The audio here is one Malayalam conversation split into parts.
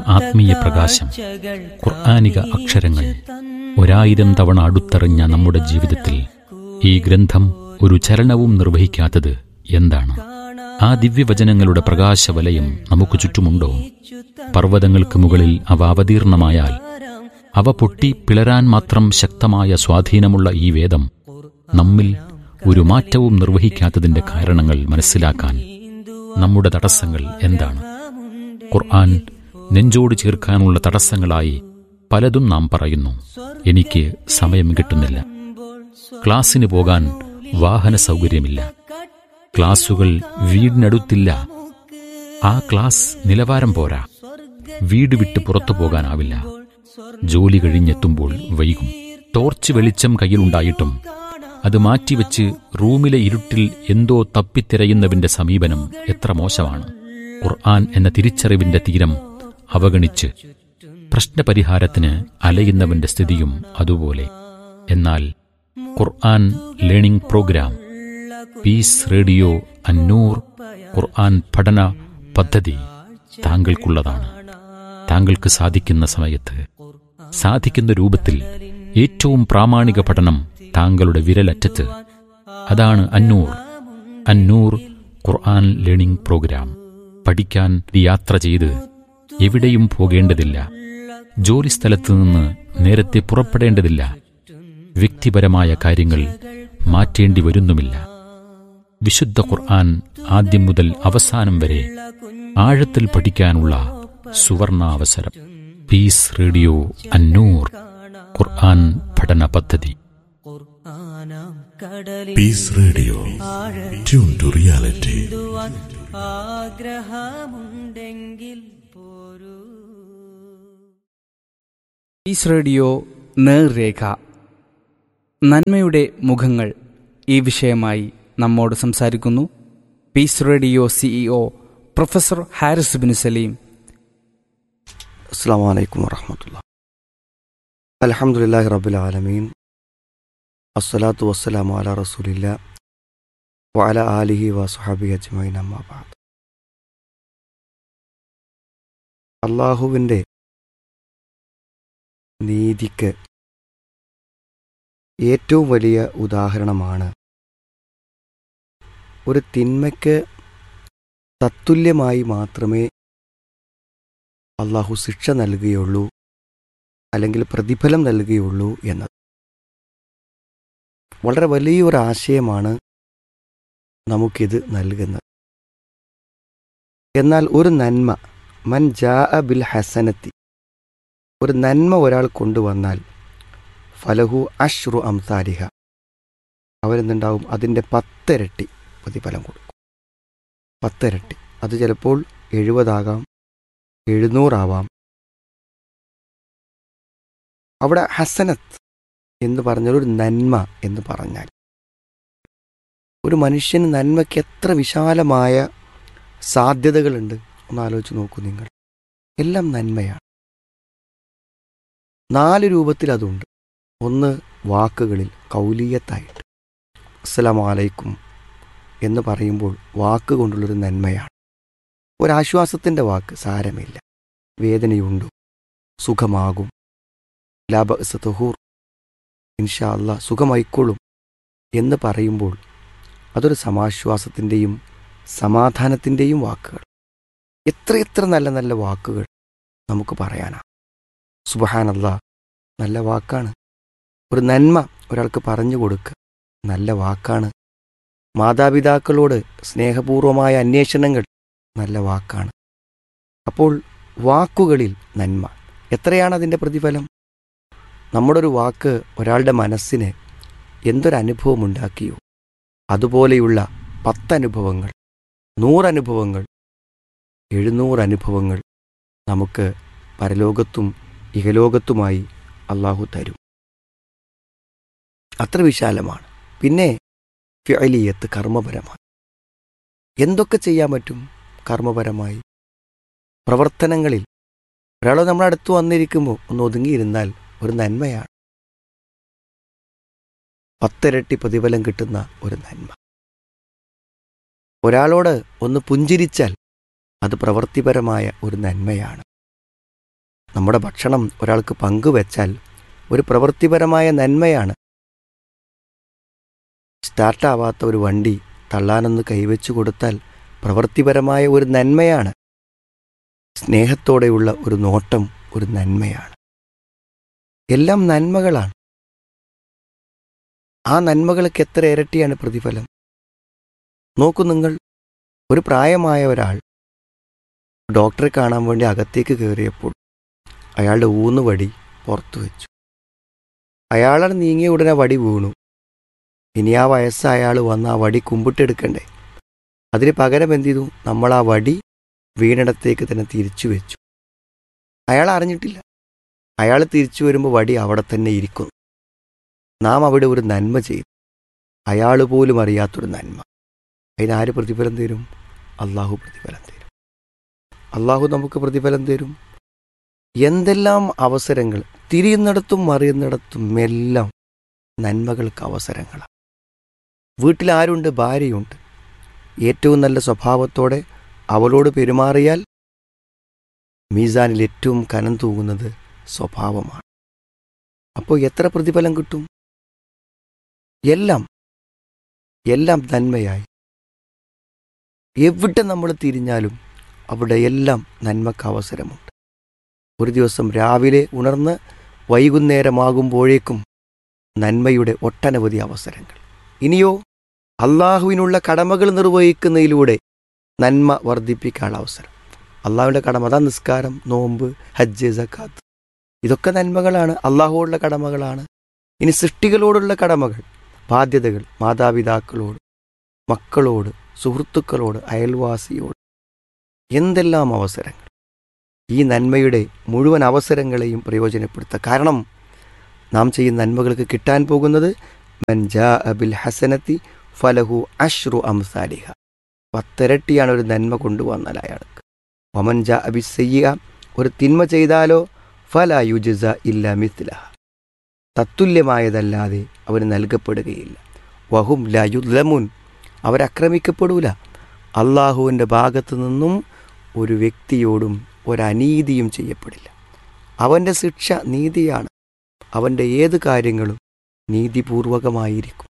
ആത്മീയ പ്രകാശം ഖുർആാനിക അക്ഷരങ്ങൾ ഒരായിരം തവണ അടുത്തെറിഞ്ഞ നമ്മുടെ ജീവിതത്തിൽ ഈ ഗ്രന്ഥം ഒരു ചലനവും നിർവഹിക്കാത്തത് എന്താണ് ആ ദിവ്യവചനങ്ങളുടെ പ്രകാശവലയം നമുക്ക് ചുറ്റുമുണ്ടോ പർവ്വതങ്ങൾക്ക് മുകളിൽ അവ അവതീർണമായാൽ അവ പൊട്ടി പിളരാൻ മാത്രം ശക്തമായ സ്വാധീനമുള്ള ഈ വേദം നമ്മിൽ ഒരു മാറ്റവും നിർവഹിക്കാത്തതിന്റെ കാരണങ്ങൾ മനസ്സിലാക്കാൻ നമ്മുടെ തടസ്സങ്ങൾ എന്താണ് ഖുർആൻ നെഞ്ചോട് ചേർക്കാനുള്ള തടസ്സങ്ങളായി പലതും നാം പറയുന്നു എനിക്ക് സമയം കിട്ടുന്നില്ല ക്ലാസ്സിന് പോകാൻ വാഹന സൗകര്യമില്ല ക്ലാസുകൾ വീടിനടുത്തില്ല ആ ക്ലാസ് നിലവാരം പോരാ വീട് വിട്ട് പുറത്തു പോകാനാവില്ല ജോലി കഴിഞ്ഞെത്തുമ്പോൾ വൈകും ടോർച്ച് വെളിച്ചം കയ്യിലുണ്ടായിട്ടും അത് മാറ്റിവെച്ച് റൂമിലെ ഇരുട്ടിൽ എന്തോ തപ്പിത്തിരയുന്നവന്റെ സമീപനം എത്ര മോശമാണ് ഖുർആൻ എന്ന തിരിച്ചറിവിന്റെ തീരം അവഗണിച്ച് പ്രശ്നപരിഹാരത്തിന് അലയുന്നവന്റെ സ്ഥിതിയും അതുപോലെ എന്നാൽ ഖുർആൻ ലേണിംഗ് പ്രോഗ്രാം പീസ് റേഡിയോ അന്നൂർ ഖുർആൻ പഠന പദ്ധതി താങ്കൾക്കുള്ളതാണ് താങ്കൾക്ക് സാധിക്കുന്ന സമയത്ത് സാധിക്കുന്ന രൂപത്തിൽ ഏറ്റവും പ്രാമാണിക പഠനം താങ്കളുടെ വിരലറ്റത്ത് അതാണ് അന്നൂർ അന്നൂർ ഖുർആൻ ലേണിംഗ് പ്രോഗ്രാം പഠിക്കാൻ യാത്ര ചെയ്ത് എവിടെയും പോകേണ്ടതില്ല ജോലിസ്ഥലത്ത് നിന്ന് നേരത്തെ പുറപ്പെടേണ്ടതില്ല വ്യക്തിപരമായ കാര്യങ്ങൾ മാറ്റേണ്ടി വരുന്നുമില്ല വിശുദ്ധ ഖുർആൻ ആദ്യം മുതൽ അവസാനം വരെ ആഴത്തിൽ പഠിക്കാനുള്ള സുവർണാവസരം പീസ് റേഡിയോ അന്നൂർ ഖുർആൻ പഠന പദ്ധതി Peace Radio tune to reality ആഗ്രഹമുണ്ടെങ്കിൽ പോരൂ പീസ് റേഡിയോ നേർരേഖ നന്മയുടെ മുഖങ്ങൾ ഈ വിഷയമായി നമ്മോട് സംസാരിക്കുന്നു Peace Radio CEO professor Haris bin Saleem അസ്സാം വലൈക്കും വറഹമത്തുള്ള അലഹമുല്ലാഹി റബുലാലമീൻ അസ്സലാത്തു വസ്സലാമു അല റസൂലില്ല വഅല ആലിഹി വസുഹബി അജ്മൈൻ അമ്മാബാദ് അള്ളാഹുവിൻ്റെ നീതിക്ക് ഏറ്റവും വലിയ ഉദാഹരണമാണ് ഒരു തിന്മയ്ക്ക് തത്തുല്യമായി മാത്രമേ അള്ളാഹു ശിക്ഷ നൽകുകയുള്ളൂ അല്ലെങ്കിൽ പ്രതിഫലം നൽകുകയുള്ളൂ എന്നത് വളരെ വലിയൊരു ആശയമാണ് നമുക്കിത് നൽകുന്നത് എന്നാൽ ഒരു നന്മ മൻ ജാ ബിൽ ഹസനത്തി ഒരു നന്മ ഒരാൾ കൊണ്ടുവന്നാൽ ഫലഹു അഷ്റു അംസാരിഹ അവരെന്തുണ്ടാവും അതിൻ്റെ പത്തിരട്ടി പ്രതിഫലം കൊടുക്കും പത്തിരട്ടി അത് ചിലപ്പോൾ എഴുപതാകാം എഴുന്നൂറാവാം അവിടെ ഹസനത്ത് എന്ന് പറഞ്ഞാൽ ഒരു നന്മ എന്ന് പറഞ്ഞാൽ ഒരു മനുഷ്യന് നന്മയ്ക്ക് എത്ര വിശാലമായ സാധ്യതകളുണ്ട് ഒന്ന് ആലോചിച്ച് നോക്കൂ നിങ്ങൾ എല്ലാം നന്മയാണ് നാല് രൂപത്തിൽ അതുണ്ട് ഒന്ന് വാക്കുകളിൽ കൗലീയത്തായിട്ട് അസ്സലാമു അലൈക്കും എന്ന് പറയുമ്പോൾ വാക്കുകൊണ്ടുള്ളൊരു നന്മയാണ് ഒരാശ്വാസത്തിൻ്റെ വാക്ക് സാരമില്ല വേദനയുണ്ടോ സുഖമാകും ലാബസത്തുഹൂർ ഇൻഷാ അല്ല സുഖമായിക്കോളും എന്ന് പറയുമ്പോൾ അതൊരു സമാശ്വാസത്തിൻ്റെയും സമാധാനത്തിൻ്റെയും വാക്കുകൾ എത്രയെത്ര നല്ല നല്ല വാക്കുകൾ നമുക്ക് പറയാനാണ് സുബഹാനല്ല നല്ല വാക്കാണ് ഒരു നന്മ ഒരാൾക്ക് പറഞ്ഞു കൊടുക്കുക നല്ല വാക്കാണ് മാതാപിതാക്കളോട് സ്നേഹപൂർവമായ അന്വേഷണങ്ങൾ നല്ല വാക്കാണ് അപ്പോൾ വാക്കുകളിൽ നന്മ എത്രയാണ് അതിൻ്റെ പ്രതിഫലം നമ്മുടെ ഒരു വാക്ക് ഒരാളുടെ മനസ്സിന് എന്തൊരനുഭവം ഉണ്ടാക്കിയോ അതുപോലെയുള്ള പത്തനുഭവങ്ങൾ നൂറനുഭവങ്ങൾ എഴുന്നൂറ് അനുഭവങ്ങൾ നമുക്ക് പരലോകത്തും ഇഹലോകത്തുമായി അള്ളാഹു തരും അത്ര വിശാലമാണ് പിന്നെ ഫിഅലിയത്ത് കർമ്മപരമായി എന്തൊക്കെ ചെയ്യാൻ പറ്റും കർമ്മപരമായി പ്രവർത്തനങ്ങളിൽ ഒരാൾ നമ്മുടെ അടുത്ത് വന്നിരിക്കുമ്പോൾ ഒന്ന് ഒതുങ്ങിയിരുന്നാൽ ഒരു നന്മയാണ് പത്തിരട്ടി പ്രതിഫലം കിട്ടുന്ന ഒരു നന്മ ഒരാളോട് ഒന്ന് പുഞ്ചിരിച്ചാൽ അത് പ്രവൃത്തിപരമായ ഒരു നന്മയാണ് നമ്മുടെ ഭക്ഷണം ഒരാൾക്ക് പങ്കുവെച്ചാൽ ഒരു പ്രവൃത്തിപരമായ നന്മയാണ് സ്റ്റാർട്ടാവാത്ത ഒരു വണ്ടി തള്ളാനൊന്ന് കൈവച്ചു കൊടുത്താൽ പ്രവൃത്തിപരമായ ഒരു നന്മയാണ് സ്നേഹത്തോടെയുള്ള ഒരു നോട്ടം ഒരു നന്മയാണ് എല്ലാം നന്മകളാണ് ആ നന്മകൾക്ക് എത്ര ഇരട്ടിയാണ് പ്രതിഫലം നോക്കൂ നിങ്ങൾ ഒരു പ്രായമായ ഒരാൾ ഡോക്ടറെ കാണാൻ വേണ്ടി അകത്തേക്ക് കയറിയപ്പോൾ അയാളുടെ ഊന്നുവടി പുറത്തു വെച്ചു അയാളാണ് നീങ്ങിയ ഉടനെ വടി വീണു ഇനി ആ വയസ്സായ അയാൾ വന്ന് ആ വടി കുമ്പിട്ടെടുക്കണ്ടേ അതിന് പകരം എന്ത് ചെയ്തു നമ്മൾ ആ വടി വീണിടത്തേക്ക് തന്നെ തിരിച്ചു വെച്ചു അയാൾ അറിഞ്ഞിട്ടില്ല അയാൾ തിരിച്ചു വരുമ്പോൾ വടി അവിടെ തന്നെ ഇരിക്കുന്നു നാം അവിടെ ഒരു നന്മ ചെയ്തു അയാൾ പോലും അറിയാത്തൊരു നന്മ അതിനാര് പ്രതിഫലം തരും അള്ളാഹു പ്രതിഫലം തരും അള്ളാഹു നമുക്ക് പ്രതിഫലം തരും എന്തെല്ലാം അവസരങ്ങൾ തിരിയുന്നിടത്തും മറിയുന്നിടത്തും എല്ലാം നന്മകൾക്ക് അവസരങ്ങളാണ് വീട്ടിൽ ആരുണ്ട് ഭാര്യയുണ്ട് ഏറ്റവും നല്ല സ്വഭാവത്തോടെ അവളോട് പെരുമാറിയാൽ മീസാനിൽ ഏറ്റവും കനം തൂങ്ങുന്നത് സ്വഭാവമാണ് അപ്പോൾ എത്ര പ്രതിഫലം കിട്ടും എല്ലാം എല്ലാം നന്മയായി എവിടെ നമ്മൾ തിരിഞ്ഞാലും അവിടെ എല്ലാം നന്മക്ക് അവസരമുണ്ട് ഒരു ദിവസം രാവിലെ ഉണർന്ന് വൈകുന്നേരമാകുമ്പോഴേക്കും നന്മയുടെ ഒട്ടനവധി അവസരങ്ങൾ ഇനിയോ അള്ളാഹുവിനുള്ള കടമകൾ നിർവഹിക്കുന്നതിലൂടെ നന്മ വർദ്ധിപ്പിക്കാനുള്ള അവസരം അള്ളാഹുവിൻ്റെ കടമ അതാ നിസ്കാരം നോമ്പ് ഹജ്ജ് സക്കാത്ത് ഇതൊക്കെ നന്മകളാണ് അള്ളാഹുവുള്ള കടമകളാണ് ഇനി സൃഷ്ടികളോടുള്ള കടമകൾ ബാധ്യതകൾ മാതാപിതാക്കളോട് മക്കളോട് സുഹൃത്തുക്കളോട് അയൽവാസിയോട് എന്തെല്ലാം അവസരങ്ങൾ ഈ നന്മയുടെ മുഴുവൻ അവസരങ്ങളെയും പ്രയോജനപ്പെടുത്തുക കാരണം നാം ചെയ്യുന്ന നന്മകൾക്ക് കിട്ടാൻ പോകുന്നത് മൻജാ അബിൽ ഹസനത്തി ഫലഹു അഷ്റു അംസാലിഹ പത്തിരട്ടിയാണ് ഒരു നന്മ കൊണ്ടുവന്നാൽ അയാൾക്ക് ഒമൻജ അബി സയ്യ ഒരു തിന്മ ചെയ്താലോ ഫല യുജസ ഇല്ല മിസ്ലഹ തത്തുല്യമായതല്ലാതെ അവന് നൽകപ്പെടുകയില്ല വഹും ലയുദ്ലമുൻ അവരക്രമിക്കപ്പെടൂല അള്ളാഹുവിൻ്റെ ഭാഗത്തു നിന്നും ഒരു വ്യക്തിയോടും ഒരനീതിയും ചെയ്യപ്പെടില്ല അവൻ്റെ ശിക്ഷ നീതിയാണ് അവൻ്റെ ഏത് കാര്യങ്ങളും നീതിപൂർവകമായിരിക്കും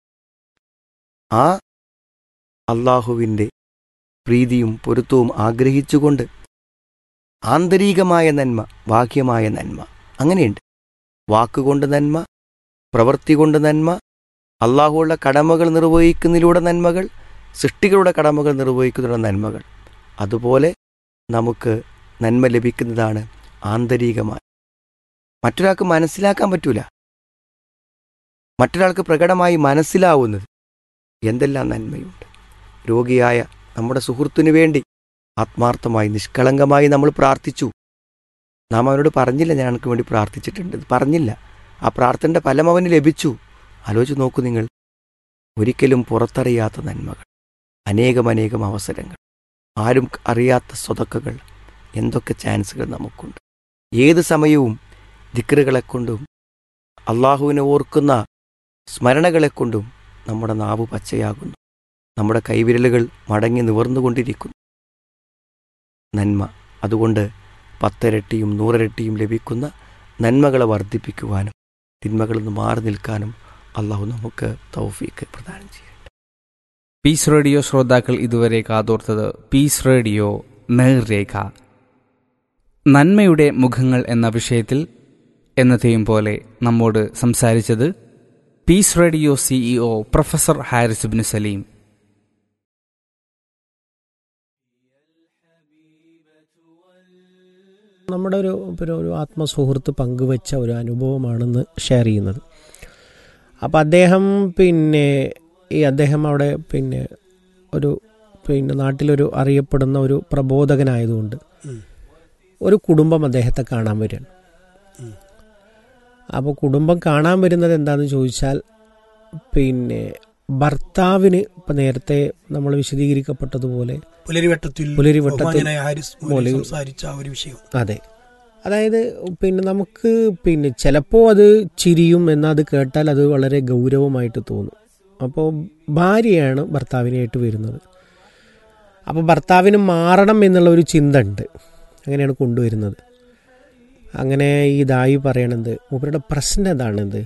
ആ അള്ളാഹുവിൻ്റെ പ്രീതിയും പൊരുത്തവും ആഗ്രഹിച്ചുകൊണ്ട് ആന്തരികമായ നന്മ ബാഹ്യമായ നന്മ അങ്ങനെയുണ്ട് വാക്കുകൊണ്ട് നന്മ പ്രവൃത്തി കൊണ്ട് നന്മ അള്ളാഹുള്ള കടമകൾ നിർവഹിക്കുന്നതിലൂടെ നന്മകൾ സൃഷ്ടികളുടെ കടമകൾ നിർവഹിക്കുന്നതിലൂടെ നന്മകൾ അതുപോലെ നമുക്ക് നന്മ ലഭിക്കുന്നതാണ് ആന്തരികമായി മറ്റൊരാൾക്ക് മനസ്സിലാക്കാൻ പറ്റൂല മറ്റൊരാൾക്ക് പ്രകടമായി മനസ്സിലാവുന്നത് എന്തെല്ലാം നന്മയുണ്ട് രോഗിയായ നമ്മുടെ സുഹൃത്തിനു വേണ്ടി ആത്മാർത്ഥമായി നിഷ്കളങ്കമായി നമ്മൾ പ്രാർത്ഥിച്ചു നാം അവനോട് പറഞ്ഞില്ല ഞങ്ങൾക്ക് വേണ്ടി പ്രാർത്ഥിച്ചിട്ടുണ്ട് ഇത് പറഞ്ഞില്ല ആ പ്രാർത്ഥനയുടെ ഫലം അവന് ലഭിച്ചു ആലോചിച്ച് നോക്കൂ നിങ്ങൾ ഒരിക്കലും പുറത്തറിയാത്ത നന്മകൾ അനേകമനേകം അവസരങ്ങൾ ആരും അറിയാത്ത സ്വതക്കകൾ എന്തൊക്കെ ചാൻസുകൾ നമുക്കുണ്ട് ഏത് സമയവും ദിക്കറുകളെ കൊണ്ടും അള്ളാഹുവിനെ ഓർക്കുന്ന സ്മരണകളെ കൊണ്ടും നമ്മുടെ നാവ് പച്ചയാകുന്നു നമ്മുടെ കൈവിരലുകൾ മടങ്ങി നിവർന്നുകൊണ്ടിരിക്കുന്നു നന്മ അതുകൊണ്ട് പത്തിരട്ടിയും നൂറിരട്ടിയും ലഭിക്കുന്ന നന്മകളെ വർദ്ധിപ്പിക്കുവാനും തിന്മകളിൽ നിന്ന് മാറി നിൽക്കാനും അള്ളാഹു നമുക്ക് തൗഫീക്ക് പ്രദാനം ചെയ്യട്ടെ പീസ് റേഡിയോ ശ്രോതാക്കൾ ഇതുവരെ കാതോർത്തത് പീസ് റേഡിയോ നേർരേഖ നന്മയുടെ മുഖങ്ങൾ എന്ന വിഷയത്തിൽ എന്നത്തെയും പോലെ നമ്മോട് സംസാരിച്ചത് Peace Radio CEO professor Haris bin Saleem നമ്മുടെ ഒരു പിന്നെ ഒരു ആത്മസുഹൃത്ത് പങ്കുവെച്ച ഒരു അനുഭവമാണെന്ന് ഷെയർ ചെയ്യുന്നത് അപ്പോൾ അദ്ദേഹം പിന്നെ ഈ അദ്ദേഹം അവിടെ പിന്നെ ഒരു പിന്നെ നാട്ടിലൊരു അറിയപ്പെടുന്ന ഒരു പ്രബോധകനായതുകൊണ്ട് ഒരു കുടുംബം അദ്ദേഹത്തെ കാണാൻ വരികയാണ് അപ്പോൾ കുടുംബം കാണാൻ വരുന്നത് എന്താണെന്ന് ചോദിച്ചാൽ പിന്നെ ഭർത്താവിന് ഇപ്പം നേരത്തെ നമ്മൾ വിശദീകരിക്കപ്പെട്ടതുപോലെ പുലരിവട്ടത്തിൽ പുലരിവട്ടത്തിൽ ബഹുമാന്യനായ ഹാരിസ് മൗലവി മൗലവി സംസാരിച്ച ആ ഒരു വിഷയം അതെ അതായത് പിന്നെ നമുക്ക് പിന്നെ ചിലപ്പോൾ അത് ചിരിയും എന്നാൽ അത് കേട്ടാൽ അത് വളരെ ഗൗരവമായിട്ട് തോന്നും അപ്പോൾ ഭാര്യയാണ് ഭർത്താവിനായിട്ട് വരുന്നത് അപ്പോൾ ഭർത്താവിന് മാറണം എന്നുള്ള ഒരു ചിന്ത ഉണ്ട് അങ്ങനെയാണ് കൊണ്ടുവരുന്നത് അങ്ങനെ ഈ ദായി പറയണത് മൂപ്പരുടെ പ്രശ്നം എന്താണെന്ത്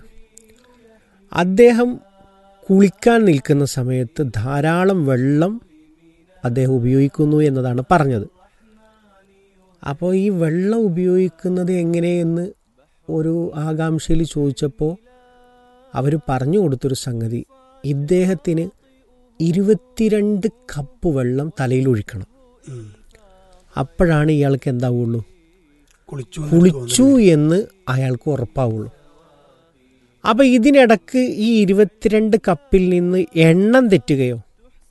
അദ്ദേഹം കുളിക്കാൻ നിൽക്കുന്ന സമയത്ത് ധാരാളം വെള്ളം അദ്ദേഹം ഉപയോഗിക്കുന്നു എന്നതാണ് പറഞ്ഞത് അപ്പോൾ ഈ വെള്ളം ഉപയോഗിക്കുന്നത് എങ്ങനെയെന്ന് ഒരു ആകാംക്ഷയിൽ ചോദിച്ചപ്പോൾ അവർ പറഞ്ഞു കൊടുത്തൊരു സംഗതി ഇദ്ദേഹത്തിന് ഇരുപത്തിരണ്ട് കപ്പ് വെള്ളം തലയിൽ ഒഴിക്കണം ഉം. അപ്പോഴാണ് ഇയാൾക്ക് എന്താവുള്ളൂ കുളിച്ചു എന്ന് കുളിച്ചു എന്ന് അയാൾക്ക് ഉറപ്പാവുള്ളൂ അപ്പം ഇതിനിടക്ക് ഈ ഇരുപത്തിരണ്ട് കപ്പിൽ നിന്ന് എണ്ണം തെറ്റുകയോ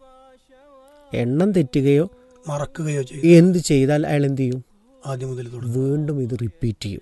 എണ്ണം തെറ്റുകയോ തോന്നുന്നു. മറക്കുകയോ ചെയ്യും എന്ത് ചെയ്താൽ അയാൾ എന്ത് ചെയ്യും ആദ്യം മുതൽ തുടങ്ങും വീണ്ടും ഇത് റിപ്പീറ്റ് ചെയ്യും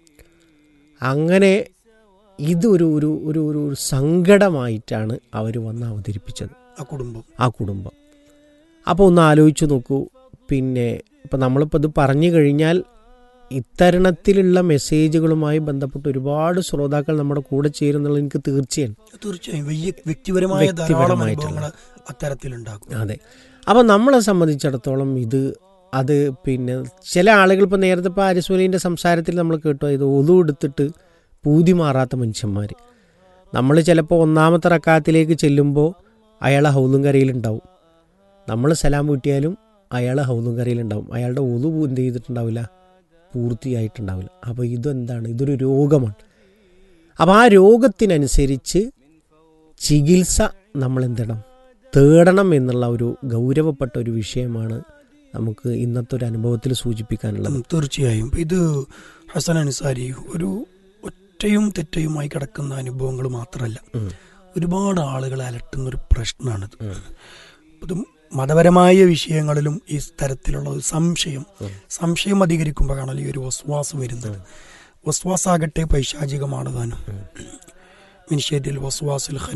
അങ്ങനെ ഇതൊരു ഒരു ഒരു ഒരു ഒരു സങ്കടമായിട്ടാണ് അവർ വന്ന് അവതരിപ്പിച്ചത് ആ കുടുംബം ആ കുടുംബം അപ്പോൾ ഒന്ന് ആലോചിച്ച് നോക്കൂ പിന്നെ ഇപ്പം നമ്മളിപ്പോൾ ഇത് പറഞ്ഞു കഴിഞ്ഞാൽ ഇത്തരണത്തിലുള്ള മെസ്സേജുകളുമായി ബന്ധപ്പെട്ട് ഒരുപാട് ശ്രോതാക്കൾ നമ്മുടെ കൂടെ ചേരുന്നുള്ള എനിക്ക് തീർച്ചയാണ് തീർച്ചയായും വലിയ വ്യക്തിപരമായ ധാരാളം വ്യക്തിപരമായിട്ടുള്ള. അനുഭവങ്ങൾ അത്തരത്തിലുണ്ടാകും അതെ അപ്പം നമ്മളെ സംബന്ധിച്ചിടത്തോളം ഇത് അത് പിന്നെ ചില ആളുകൾ ഇപ്പോൾ നേരത്തെ ഇപ്പോൾ ആര്യസ്വലീൻ്റെ സംസാരത്തിൽ നമ്മൾ കേട്ടു ഇത് ഒതു എടുത്തിട്ട് പൂതി മാറാത്ത മനുഷ്യന്മാർ നമ്മൾ ചിലപ്പോൾ ഒന്നാമത്തെ റക്കാത്തിലേക്ക് ചെല്ലുമ്പോൾ അയാൾ ഹൗലും കരയിലുണ്ടാവും നമ്മൾ സലാം വീട്ടിയാലും അയാൾ ഹൗലും കരയിലുണ്ടാവും അയാളുടെ ഒതു എന്ത് ചെയ്തിട്ടുണ്ടാവില്ല പൂർത്തിയായിട്ടുണ്ടാവില്ല അപ്പോൾ ഇതെന്താണ് ഇതൊരു രോഗമാണ് അപ്പോൾ ആ രോഗത്തിനനുസരിച്ച് ചികിത്സ നമ്മൾ എന്തിടണം തേടണം എന്നുള്ള ഒരു ഗൗരവപ്പെട്ട ഒരു വിഷയമാണ് നമുക്ക് ഇന്നത്തെ ഒരു അനുഭവത്തിൽ സൂചിപ്പിക്കാനുള്ളത് ഉം, തീർച്ചയായും ഇത് ഹസൻ അൻസാരി ഒരു ഒറ്റയും തെറ്റയുമായി കിടക്കുന്ന അനുഭവങ്ങൾ മാത്രമല്ല ഉം. ഒരുപാട് ആളുകളെ അലട്ടുന്ന ഒരു പ്രശ്നമാണിത് ഇത് മതപരമായ വിഷയങ്ങളിലും ഈ തരത്തിലുള്ള ഒരു സംശയം സംശയം അധികരിക്കുമ്പോഴാണല്ലോ ഈ ഒരു വസ്വാസ് വരുന്നത് വസ്വാസാകട്ടെ പൈശാചികമാണ് താനും മിനിഷേറ്റിൽ വസ്വാസുൽ